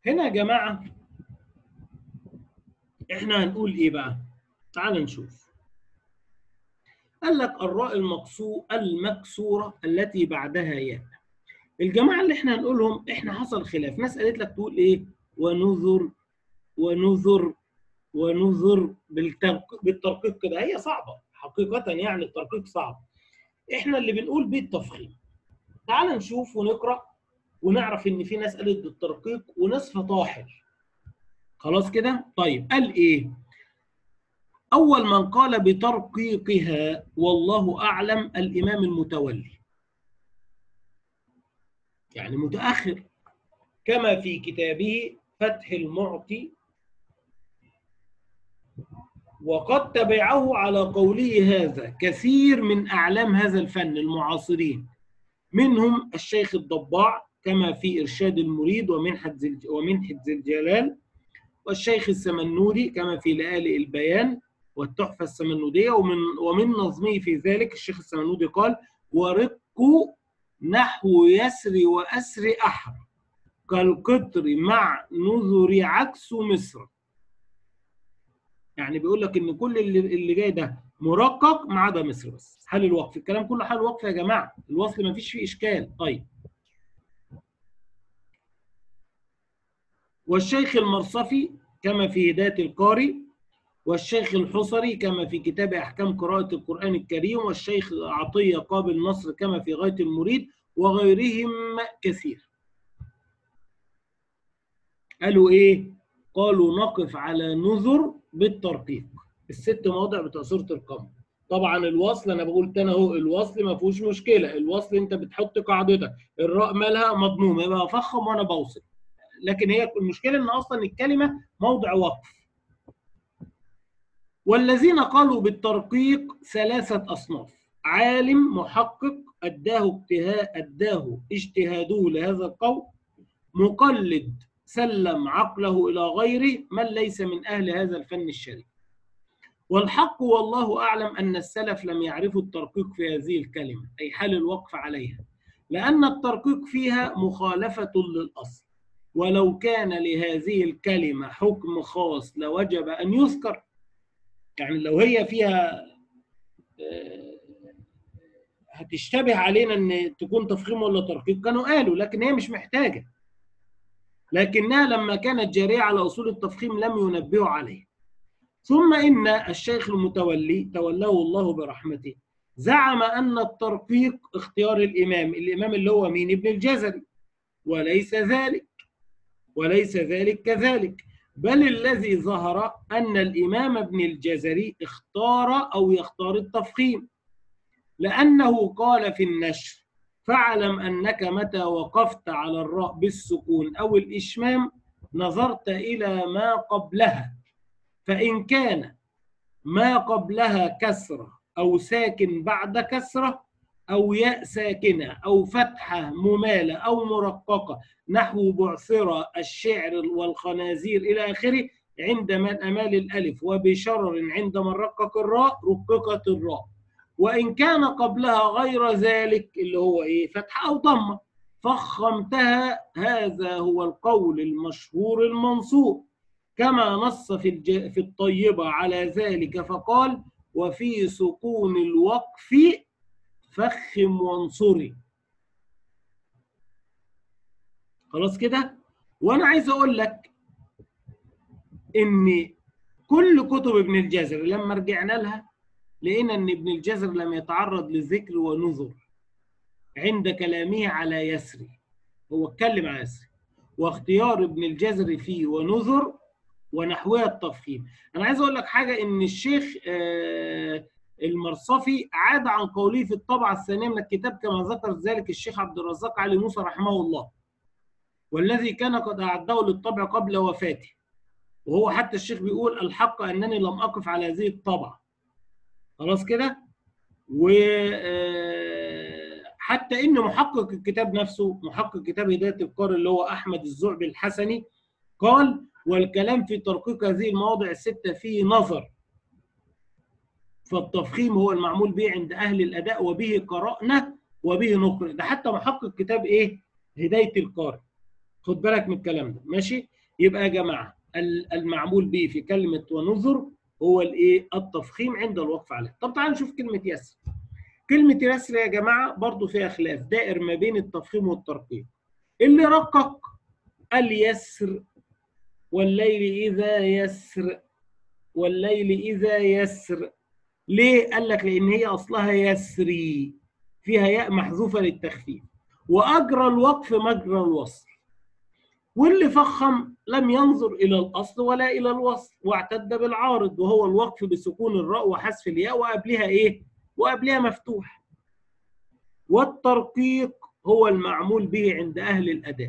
هنا يا جماعة احنا هنقول ايه بقى؟ تعال نشوف. قال لك الراء المقصو المكسورة التي بعدها ياء. الجماعة اللي احنا هنقولهم احنا حصل خلاف، ناس قالت لك تقول ايه؟ ونذر ونذر ونذر بالترقيق بالترقيق كده هي صعبة حقيقة يعني الترقيق صعب. احنا اللي بنقول بالتفخيم. تعال نشوف ونقرأ ونعرف ان في ناس قالت بالترقيق وناس فطاحل. خلاص كده؟ طيب قال ايه؟ أول من قال بترقيقها والله أعلم الإمام المتولي يعني متأخر كما في كتابه فتح المعطي وقد تبعه على قوله هذا كثير من أعلام هذا الفن المعاصرين منهم الشيخ الضباع كما في إرشاد المريد ومنحة ومنحة ذي الجلال والشيخ السمنودي كما في لآلئ البيان والتحفة السمنودية ومن ومن نظمه في ذلك الشيخ السمنودي قال ورق نحو يسري وأسر أحر كالقطر مع نذر عكس مصر يعني بيقول لك ان كل اللي, اللي جاي ده مرقق ما عدا مصر بس حل الوقف الكلام كله حل الوقف يا جماعه الوصل ما فيش فيه اشكال طيب والشيخ المرصفي كما في هدايه القارئ والشيخ الحصري كما في كتاب أحكام قراءة القرآن الكريم والشيخ عطية قابل نصر كما في غاية المريد وغيرهم كثير قالوا إيه؟ قالوا نقف على نذر بالترقيق الست مواضع بتوع سورة القمر طبعا الوصل انا بقول تاني اهو الوصل ما فيهوش مشكله الوصل انت بتحط قاعدتك الراء مالها مضمومه يبقى افخم وانا بوصل لكن هي المشكله ان اصلا الكلمه موضع وقف والذين قالوا بالترقيق ثلاثة أصناف عالم محقق أداه اجتهاد أداه اجتهاده لهذا القول مقلد سلم عقله إلى غيره من ليس من أهل هذا الفن الشريف والحق والله أعلم أن السلف لم يعرفوا الترقيق في هذه الكلمة أي حال الوقف عليها لأن الترقيق فيها مخالفة للأصل ولو كان لهذه الكلمة حكم خاص لوجب أن يذكر يعني لو هي فيها هتشتبه علينا ان تكون تفخيم ولا ترقيق كانوا قالوا لكن هي مش محتاجه لكنها لما كانت جاريه على اصول التفخيم لم ينبهوا عليه ثم ان الشيخ المتولي تولاه الله برحمته زعم ان الترقيق اختيار الامام الامام اللي هو مين ابن الجزري وليس ذلك وليس ذلك كذلك بل الذي ظهر أن الإمام ابن الجزري اختار أو يختار التفخيم لأنه قال في النشر فاعلم أنك متى وقفت على الراء بالسكون أو الإشمام نظرت إلى ما قبلها فإن كان ما قبلها كسرة أو ساكن بعد كسرة أو ياء ساكنة أو فتحة ممالة أو مرققة نحو بعثرة الشعر والخنازير إلى آخره عند من أمال الألف وبشرر عند من رقق الراء رققت الراء وإن كان قبلها غير ذلك اللي هو إيه فتحة أو ضمة فخمتها هذا هو القول المشهور المنصوب كما نص في, الج... في الطيبة على ذلك فقال وفي سكون الوقف فخم وانصري خلاص كده وانا عايز اقول لك ان كل كتب ابن الجزر لما رجعنا لها لقينا ان ابن الجزر لم يتعرض لذكر ونذر عند كلامه على يسري هو اتكلم على يسري واختيار ابن الجزر فيه ونذر ونحوها التفخيم انا عايز اقول لك حاجه ان الشيخ آه المرصفي عاد عن قوله في الطبعة الثانية من الكتاب كما ذكر ذلك الشيخ عبد الرزاق علي موسى رحمه الله والذي كان قد أعده للطبع قبل وفاته وهو حتى الشيخ بيقول الحق أنني لم أقف على هذه الطبعة خلاص كده وحتى إن محقق الكتاب نفسه محقق كتاب هداية القارئ اللي هو أحمد الزعبي الحسني قال والكلام في ترقيق هذه المواضع الستة فيه نظر فالتفخيم هو المعمول به عند أهل الأداء وبه قرأنا وبه نقرأ ده حتى محقق كتاب إيه؟ هداية القارئ خد بالك من الكلام ده ماشي؟ يبقى يا جماعه المعمول به في كلمه ونذر هو الايه التفخيم عند الوقف عليه طب تعالوا نشوف كلمه يسر كلمه يسر يا جماعه برضو فيها خلاف دائر ما بين التفخيم والترقيق اللي رقق اليسر والليل اذا يسر والليل اذا يسر ليه قال لك لان هي اصلها يسري فيها ياء محذوفه للتخفيف واجرى الوقف مجرى الوصل واللي فخم لم ينظر الى الاصل ولا الى الوصل واعتد بالعارض وهو الوقف بسكون الراء وحذف الياء وقبلها ايه وقبلها مفتوح والترقيق هو المعمول به عند اهل الاداء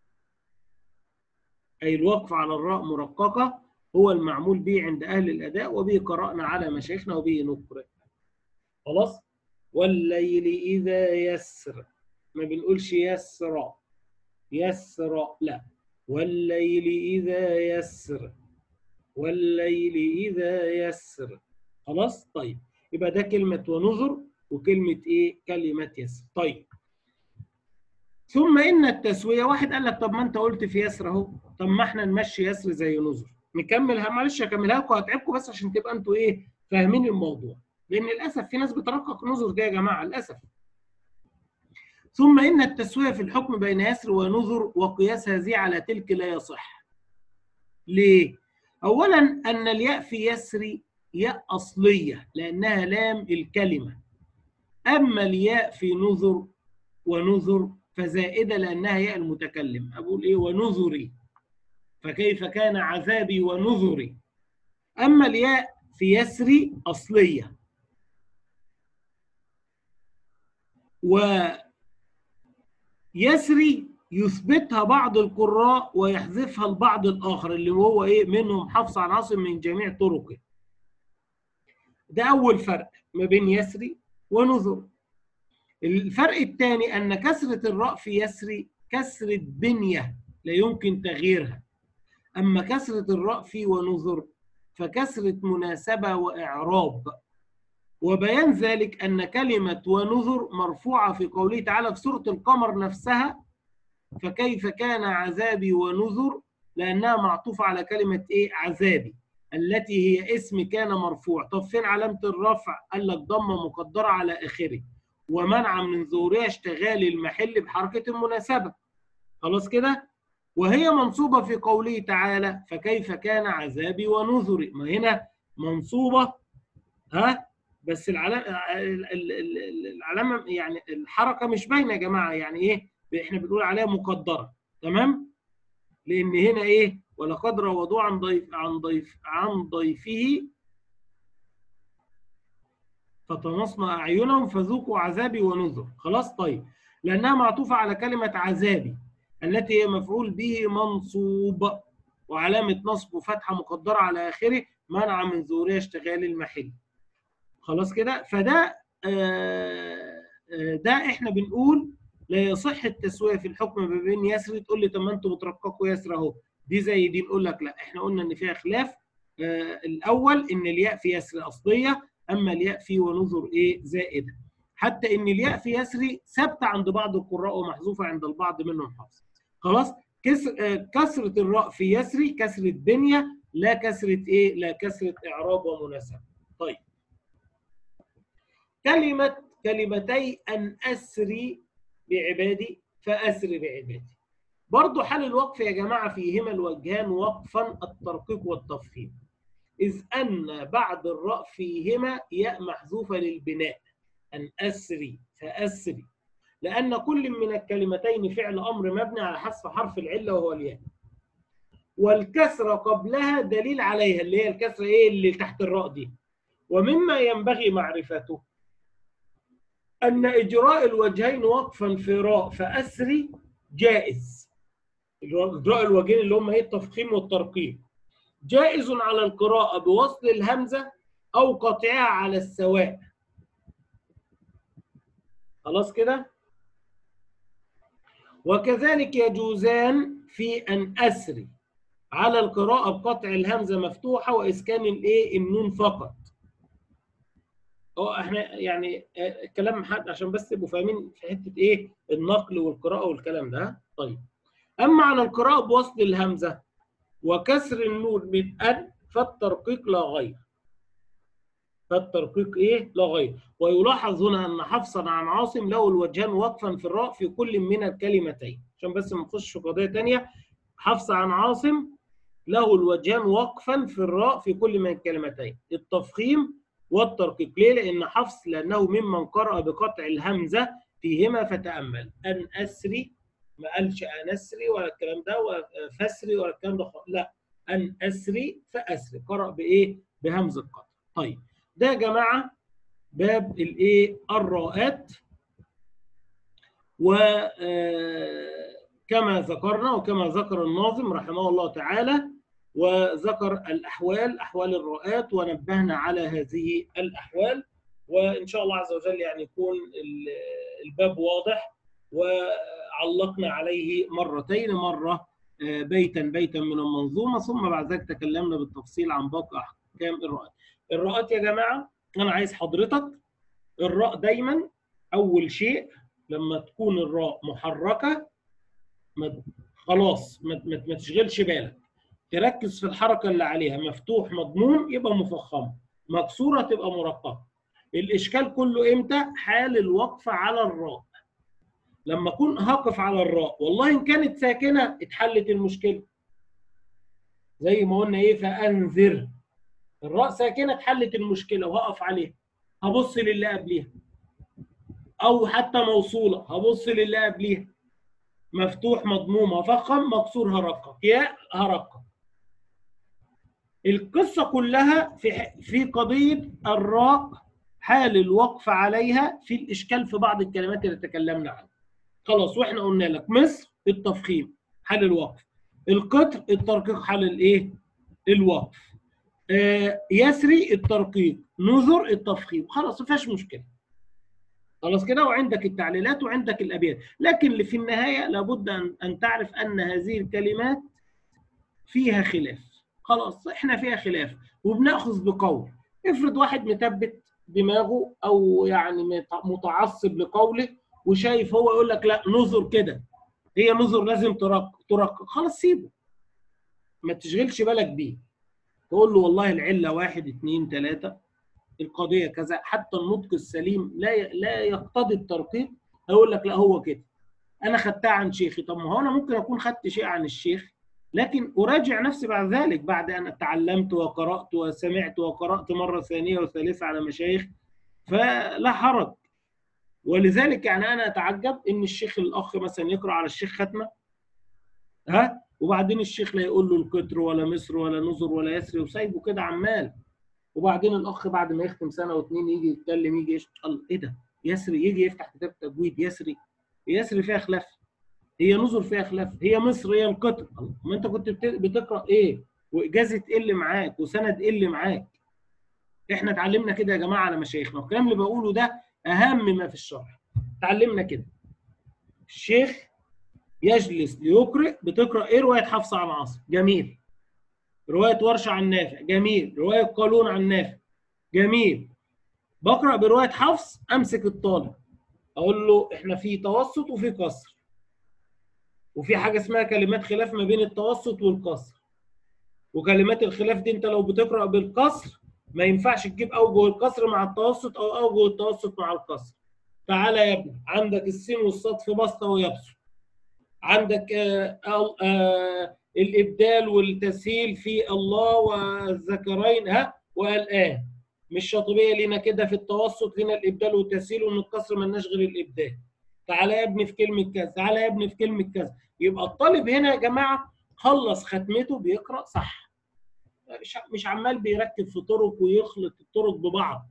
اي الوقف على الراء مرققه هو المعمول به عند اهل الاداء وبه قرانا على مشايخنا وبه نقرأ خلاص والليل اذا يسر ما بنقولش يسرى يسرى لا والليل إذا يسر والليل إذا يسر خلاص طيب يبقى ده كلمة ونذر وكلمة إيه كلمة يسر طيب ثم إن التسوية واحد قال لك طب ما أنت قلت في يسر أهو طب ما إحنا نمشي يسر زي نذر نكملها معلش هكملها لكم هتعبكم بس عشان تبقى أنتوا إيه فاهمين الموضوع لأن للأسف في ناس بترقق نذر ده يا جماعة للأسف ثم إن التسوية في الحكم بين يسر ونذر وقياس هذه على تلك لا يصح. ليه؟ أولا أن الياء في يسر ياء أصلية لأنها لام الكلمة. أما الياء في نذر ونذر فزائدة لأنها ياء المتكلم. أقول إيه؟ ونذري. فكيف كان عذابي ونذري؟ أما الياء في يسري أصلية. و يسري يثبتها بعض القراء ويحذفها البعض الاخر اللي هو ايه منهم حفص عن عاصم من جميع طرقه ده اول فرق ما بين يسري ونذر الفرق الثاني ان كسره الراء في يسري كسره بنيه لا يمكن تغييرها اما كسره الراء في ونذر فكسره مناسبه واعراب وبيان ذلك أن كلمة ونذر مرفوعة في قوله تعالى في سورة القمر نفسها فكيف كان عذابي ونذر لأنها معطوفة على كلمة إيه عذابي التي هي اسم كان مرفوع طب فين علامة الرفع قال لك ضمة مقدرة على آخره ومنع من ظهورها اشتغال المحل بحركة المناسبة خلاص كده وهي منصوبة في قوله تعالى فكيف كان عذابي ونذري ما هنا منصوبة ها بس العلامه العلامه يعني الحركه مش باينه يا جماعه يعني ايه احنا بنقول عليها مقدره تمام لان هنا ايه ولقد روضوا عن ضيف عن ضيف عن ضيفه فطمسنا اعينهم فذوقوا عذابي ونذر خلاص طيب لانها معطوفه على كلمه عذابي التي هي مفعول به منصوب وعلامه نصب فتحه مقدره على اخره منع من ظهورها اشتغال المحل خلاص كده فده ده احنا بنقول لا يصح التسويه في الحكم ما بين يسري تقول لي طب ما انتوا بترققوا يسر اهو دي زي دي نقول لك لا احنا قلنا ان فيها خلاف الاول ان الياء في يسر اصليه اما الياء في ونذر ايه زائده حتى ان الياء في يسري ثابته عند بعض القراء ومحذوفه عند البعض منهم حفص خلاص كسر كسره الراء في يسري كسره بنيه لا كسره ايه لا كسره اعراب ومناسبه طيب كلمة كلمتي أن أسري بعبادي فأسري بعبادي برضو حال الوقف يا جماعة فيهما الوجهان وقفا الترقيق والتفخيم إذ أن بعد الراء فيهما ياء محذوفة للبناء أن أسري فأسري لأن كل من الكلمتين فعل أمر مبني على حذف حرف العلة وهو الياء والكسرة قبلها دليل عليها اللي هي الكسرة إيه اللي تحت الراء دي ومما ينبغي معرفته أن إجراء الوجهين وقفا في راء فأسري جائز إجراء الوجهين اللي هم إيه التفخيم والترقيق جائز على القراءة بوصل الهمزة أو قطعها على السواء خلاص كده وكذلك يجوزان في أن أسري على القراءة بقطع الهمزة مفتوحة وإسكان الإيه النون فقط اه احنا يعني الكلام حد عشان بس تبقوا فاهمين في حته ايه النقل والقراءه والكلام ده طيب اما على القراءه بوصل الهمزه وكسر النون من أن فالترقيق لا غير فالترقيق إيه؟ لا غير ويلاحظ هنا أن حفصا عن عاصم له الوجهان وقفا في الراء في كل من الكلمتين عشان بس ما نخش في قضية تانية حفص عن عاصم له الوجهان وقفا في الراء في كل من الكلمتين التفخيم والترقيق ليه؟ لأن حفص لأنه ممن قرأ بقطع الهمزة فيهما فتأمل أن أسري ما قالش أن أسري ولا الكلام ده فسري ولا الكلام ده لا أن أسري فأسري قرأ بإيه؟ بهمز القطع طيب ده يا جماعة باب الإيه؟ الراءات وكما ذكرنا وكما ذكر الناظم رحمه الله تعالى وذكر الأحوال أحوال الراءات ونبهنا على هذه الأحوال وإن شاء الله عز وجل يعني يكون الباب واضح وعلقنا عليه مرتين مرة بيتا بيتا من المنظومة ثم بعد ذلك تكلمنا بالتفصيل عن باقي أحكام الراءات الراءات يا جماعة أنا عايز حضرتك الراء دايما أول شيء لما تكون الراء محركة ما خلاص ما, ما تشغلش بالك تركز في الحركة اللي عليها مفتوح مضموم يبقى مفخمة مكسورة تبقى مرققة الإشكال كله إمتى؟ حال الوقف على الراء لما أكون هقف على الراء والله إن كانت ساكنة اتحلت المشكلة زي ما قلنا إيه فأنذر الراء ساكنة اتحلت المشكلة وهقف عليها هبص للي قبليها أو حتى موصولة هبص للي قبليها مفتوح مضموم هفخم مكسور هرقق ياء هرقق القصة كلها في في قضية الراء حال الوقف عليها في الإشكال في بعض الكلمات اللي تكلمنا عنها خلاص واحنا قلنا لك مصر التفخيم حال الوقف القطر الترقيق حال الايه الوقف آه يسري الترقيق نذر التفخيم خلاص ما فيهاش مشكله خلاص كده وعندك التعليلات وعندك الابيات لكن في النهايه لابد ان ان تعرف ان هذه الكلمات فيها خلاف خلاص احنا فيها خلاف وبناخذ بقول افرض واحد مثبت دماغه او يعني متعصب لقوله وشايف هو يقول لك لا نظر كده هي نظر لازم ترقق ترقق خلاص سيبه ما تشغلش بالك بيه تقول له والله العله واحد اثنين ثلاثه القضيه كذا حتى النطق السليم لا لا يقتضي الترقيق هيقول لك لا هو كده انا خدتها عن شيخي طب ما هو انا ممكن اكون خدت شيء عن الشيخ لكن اراجع نفسي بعد ذلك بعد ان تعلمت وقرات وسمعت وقرات مره ثانيه وثالثه على مشايخ فلا حرج ولذلك يعني انا اتعجب ان الشيخ الاخ مثلا يقرا على الشيخ ختمه ها وبعدين الشيخ لا يقول له الكتر ولا مصر ولا نظر ولا يسري وسايبه كده عمال وبعدين الاخ بعد ما يختم سنه واثنين يجي يتكلم يجي يشتغل ايه ده يسري يجي يفتح كتاب تجويد يسري يسري فيها خلاف هي نظر فيها خلاف هي مصر هي القطر ما انت كنت بتقرا ايه واجازه تقل معاك وسند قل معاك احنا اتعلمنا كده يا جماعه على مشايخنا والكلام اللي بقوله ده اهم ما في الشرح اتعلمنا كده الشيخ يجلس ليقرئ بتقرا ايه روايه حفص عن عاصم جميل روايه ورشه عن نافع جميل روايه قالون عن نافع جميل بقرا بروايه حفص امسك الطالب اقول له احنا في توسط وفي قصر وفي حاجه اسمها كلمات خلاف ما بين التوسط والقصر وكلمات الخلاف دي انت لو بتقرا بالقصر ما ينفعش تجيب اوجه القصر مع التوسط او اوجه التوسط مع القصر تعالى يا ابني عندك السين والصاد في بسطه ويبسط عندك آآ آآ الابدال والتسهيل في الله والذكرين ها والان مش شاطبيه لينا كده في التوسط لينا الابدال والتسهيل وان القصر مالناش غير الابدال تعالى يا ابني في كلمه كذا تعالى يا ابني في كلمه كذا يبقى الطالب هنا يا جماعه خلص ختمته بيقرا صح مش عمال بيركب في طرق ويخلط الطرق ببعض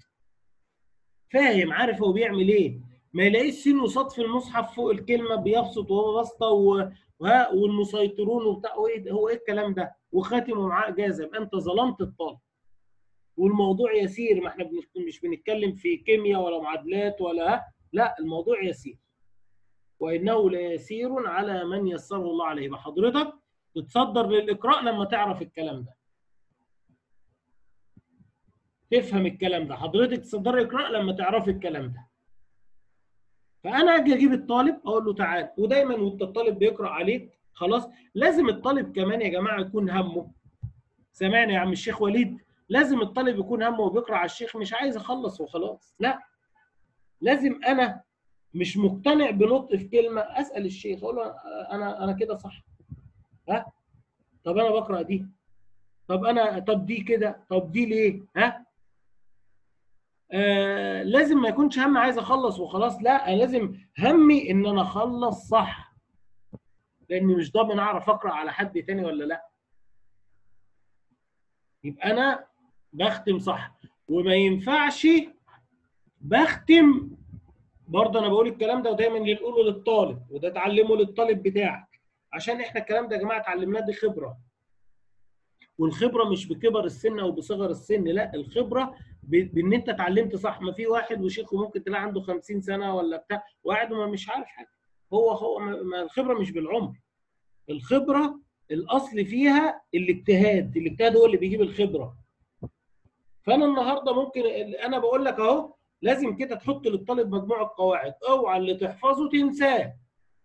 فاهم عارف هو بيعمل ايه ما يلاقيش سين وصاد في المصحف فوق الكلمه بيبسط وهو بسطه و... وها والمسيطرون وبتاع هو ايه هو ايه الكلام ده وخاتمه معاه اجازه يبقى انت ظلمت الطالب والموضوع يسير ما احنا مش بنتكلم في كيمياء ولا معادلات ولا لا الموضوع يسير وانه ليسير على من يسره الله عليه يبقى حضرتك تتصدر للاقراء لما تعرف الكلام ده تفهم الكلام ده حضرتك تصدر اقراء لما تعرفي الكلام ده فانا اجي اجيب الطالب اقول له تعال ودايما وانت الطالب بيقرا عليك خلاص لازم الطالب كمان يا جماعه يكون همه سامعني يا عم الشيخ وليد لازم الطالب يكون همه وبيقرا على الشيخ مش عايز اخلص وخلاص لا لازم انا مش مقتنع بنطق في كلمه اسال الشيخ اقول له انا انا كده صح ها طب انا بقرا دي طب انا طب دي كده طب دي ليه ها آه لازم ما يكونش هم عايز اخلص وخلاص لا أنا لازم همي ان انا اخلص صح لاني مش ضامن اعرف اقرا على حد تاني ولا لا يبقى انا بختم صح وما ينفعش بختم برضه انا بقول الكلام ده ودايما اللي نقوله للطالب وده تعلمه للطالب بتاعك عشان احنا الكلام ده يا جماعه اتعلمناه دي خبره والخبره مش بكبر السن او بصغر السن لا الخبره بان انت اتعلمت صح ما في واحد وشيخ ممكن تلاقي عنده 50 سنه ولا بتاع وقاعد وما مش عارف حاجه هو هو ما الخبره مش بالعمر الخبره الاصل فيها الاجتهاد الاجتهاد هو اللي بيجيب الخبره فانا النهارده ممكن انا بقول لك اهو لازم كده تحط للطالب مجموعه قواعد اوعى اللي تحفظه تنساه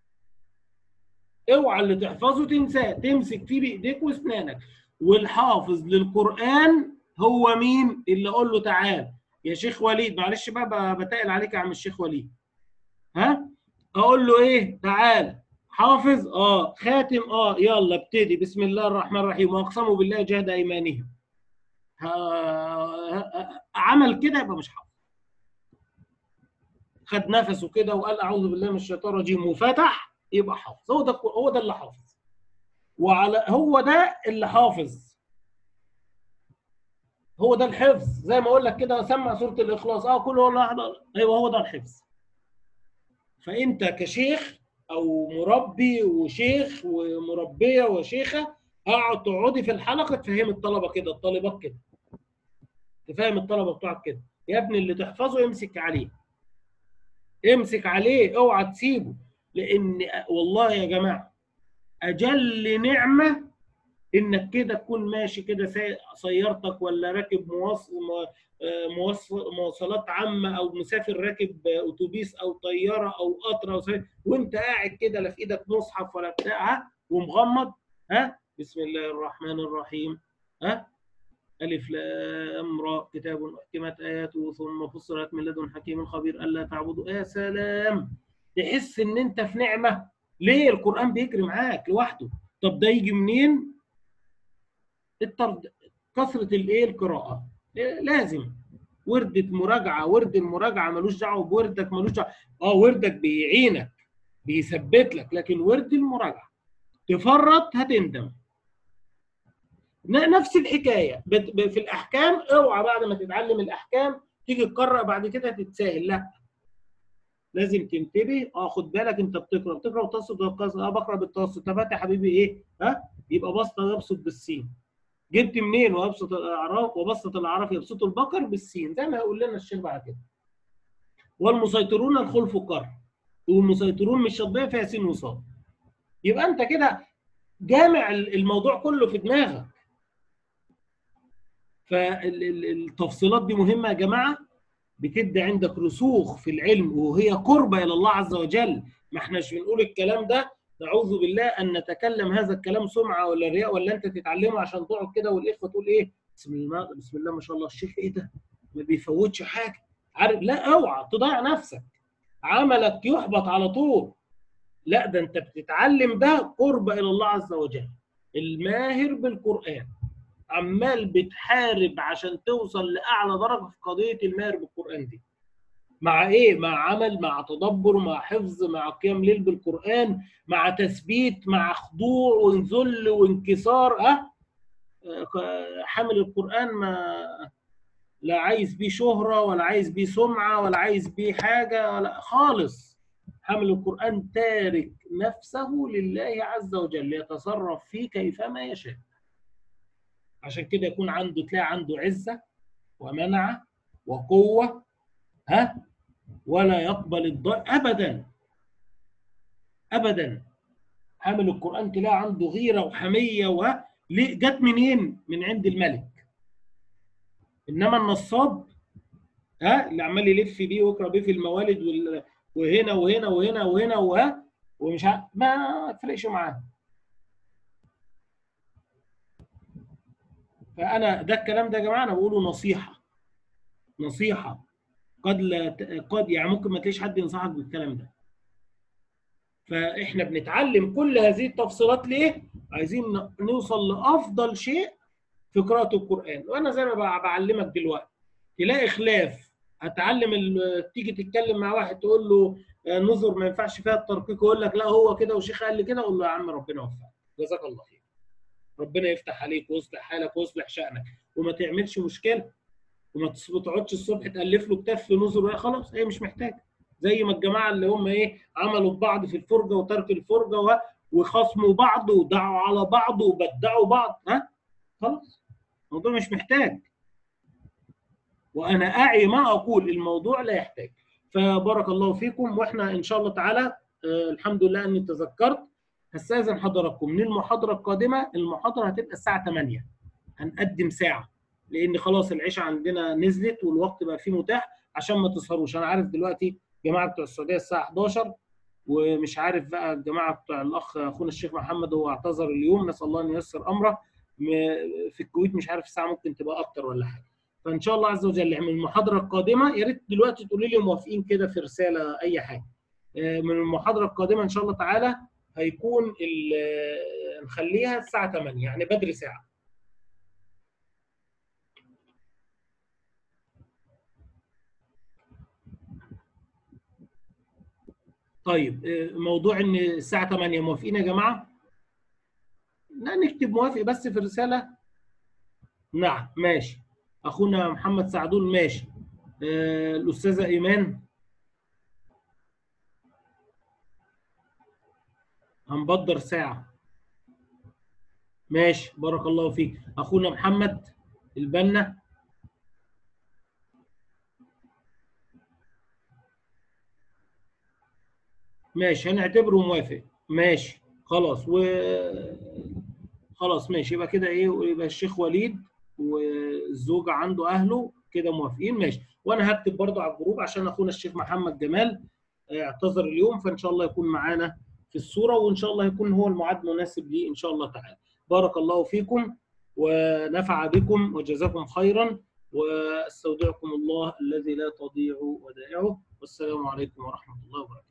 اوعى اللي تحفظه تنساه تمسك فيه بايديك واسنانك والحافظ للقران هو مين اللي اقول له تعال يا شيخ وليد معلش بقى بتقل عليك يا عم الشيخ وليد ها اقول له ايه تعال حافظ اه خاتم اه يلا ابتدي بسم الله الرحمن الرحيم واقسموا بالله جهد ايمانهم عمل كده يبقى مش حافظ خد نفسه كده وقال اعوذ بالله من الشيطان الرجيم وفتح يبقى حافظ هو ده هو ده اللي حافظ وعلى هو ده اللي حافظ هو ده الحفظ زي ما اقول لك كده سمع سوره الاخلاص اه كل هو احد ايوه هو ده الحفظ فانت كشيخ او مربي وشيخ ومربيه وشيخه اقعد تقعدي في الحلقه تفهم الطلبه كده الطالبات كده تفهم الطلبه بتوعك كده يا ابني اللي تحفظه امسك عليه امسك عليه اوعى تسيبه لان والله يا جماعه اجل نعمه انك كده تكون ماشي كده سيارتك ولا راكب مواصل مواصلات عامه او مسافر راكب اتوبيس او طياره او قطر او سيارة وانت قاعد كده لا في ايدك مصحف ولا بتاع ومغمض ها بسم الله الرحمن الرحيم ها ألف لام را كتاب أحكمت آياته ثم فصلت من لدن حكيم خبير ألا تعبدوا يا سلام تحس إن أنت في نعمة ليه القرآن بيجري معاك لوحده طب ده يجي منين؟ الترد كثرة الإيه القراءة لازم وردة مراجعة ورد المراجعة ملوش دعوة بوردك ملوش دعوة اه وردك بيعينك بيثبت لك لكن ورد المراجعة تفرط هتندم نفس الحكايه في الاحكام اوعى بعد ما تتعلم الاحكام تيجي تقرا بعد كده تتساهل لا لازم تنتبه اه خد بالك انت بتقرا بتقرا وتقصد اه بقرا بالتوسط طب يا حبيبي ايه ها يبقى بسط يبسط بالسين جبت منين وابسط الاعراف وبسط الاعراف يبسط البقر بالسين زي ما هيقول لنا الشيخ بعد كده والمسيطرون الخلف قر والمسيطرون مش شطبيه فيها سين وصاد يبقى انت كده جامع الموضوع كله في دماغك فالتفصيلات دي مهمة يا جماعة بتدي عندك رسوخ في العلم وهي قربة إلى الله عز وجل ما احناش بنقول الكلام ده نعوذ بالله أن نتكلم هذا الكلام سمعة ولا رياء ولا أنت تتعلمه عشان تقعد كده والإخوة تقول إيه بسم الله بسم الله ما شاء الله الشيخ إيه ده ما بيفوتش حاجة عارف لا اوعى تضيع نفسك عملك يحبط على طول لا ده انت بتتعلم ده قرب الى الله عز وجل الماهر بالقران عمال بتحارب عشان توصل لاعلى درجه في قضيه الماهر بالقران دي مع ايه مع عمل مع تدبر مع حفظ مع قيام ليل بالقران مع تثبيت مع خضوع وذل وانكسار اه حامل القران ما لا عايز بيه شهره ولا عايز بيه سمعه ولا عايز بيه حاجه ولا خالص حامل القران تارك نفسه لله عز وجل يتصرف فيه كيفما يشاء عشان كده يكون عنده تلاقي عنده عزه ومنعه وقوه ها ولا يقبل الضيق ابدا ابدا حامل القران تلاقي عنده غيره وحميه و جت منين؟ من عند الملك انما النصاب ها اللي عمال يلف بيه ويقرا بيه في الموالد وال... وهنا وهنا وهنا وهنا وها ومش ع... ما تفرقش معاه فانا ده الكلام ده يا جماعه انا بقوله نصيحه نصيحه قد لا قد يعني ممكن ما تلاقيش حد ينصحك بالكلام ده فاحنا بنتعلم كل هذه التفصيلات ليه عايزين نوصل لافضل شيء في قراءه القران وانا زي ما بعلمك دلوقتي تلاقي خلاف هتعلم تيجي تتكلم مع واحد تقول له نظر ما ينفعش فيها الترقيق يقول لك لا هو كده وشيخ قال لي كده اقول له يا عم ربنا يوفقك جزاك الله خير ربنا يفتح عليك ويصلح حالك ويصلح شأنك وما تعملش مشكله وما تقعدش الصبح تالف له كتاب في نظر خلاص هي مش محتاجه زي ما الجماعه اللي هم ايه عملوا ببعض في الفرجه وترك الفرجه وخصموا بعض ودعوا على بعض وبدعوا بعض ها خلاص الموضوع مش محتاج وانا اعي ما اقول الموضوع لا يحتاج فبارك الله فيكم واحنا ان شاء الله تعالى آه الحمد لله اني تذكرت هستاذن حضراتكم من المحاضره القادمه المحاضره هتبقى الساعه 8 هنقدم ساعه لان خلاص العشاء عندنا نزلت والوقت بقى فيه متاح عشان ما تسهروش انا عارف دلوقتي جماعه بتوع السعوديه الساعه 11 ومش عارف بقى الجماعه بتوع الاخ اخونا الشيخ محمد هو اعتذر اليوم نسال الله ان ييسر امره في الكويت مش عارف الساعه ممكن تبقى اكتر ولا حاجه فان شاء الله عز وجل من المحاضره القادمه يا ريت دلوقتي تقولي لي موافقين كده في رساله اي حاجه من المحاضره القادمه ان شاء الله تعالى هيكون نخليها الساعه 8 يعني بدري ساعه طيب موضوع ان الساعه 8 موافقين يا جماعه لا نكتب موافق بس في الرساله نعم ماشي اخونا محمد سعدون ماشي آه الاستاذه ايمان هنبدر ساعه ماشي بارك الله فيك اخونا محمد البنا ماشي هنعتبره موافق ماشي خلاص و خلاص ماشي يبقى كده ايه يبقى الشيخ وليد والزوجه عنده اهله كده موافقين ماشي وانا هكتب برضو على الجروب عشان اخونا الشيخ محمد جمال اعتذر اليوم فان شاء الله يكون معانا في الصوره وان شاء الله يكون هو الميعاد مناسب ليه ان شاء الله تعالى بارك الله فيكم ونفع بكم وجزاكم خيرا واستودعكم الله الذي لا تضيع ودائعه والسلام عليكم ورحمه الله وبركاته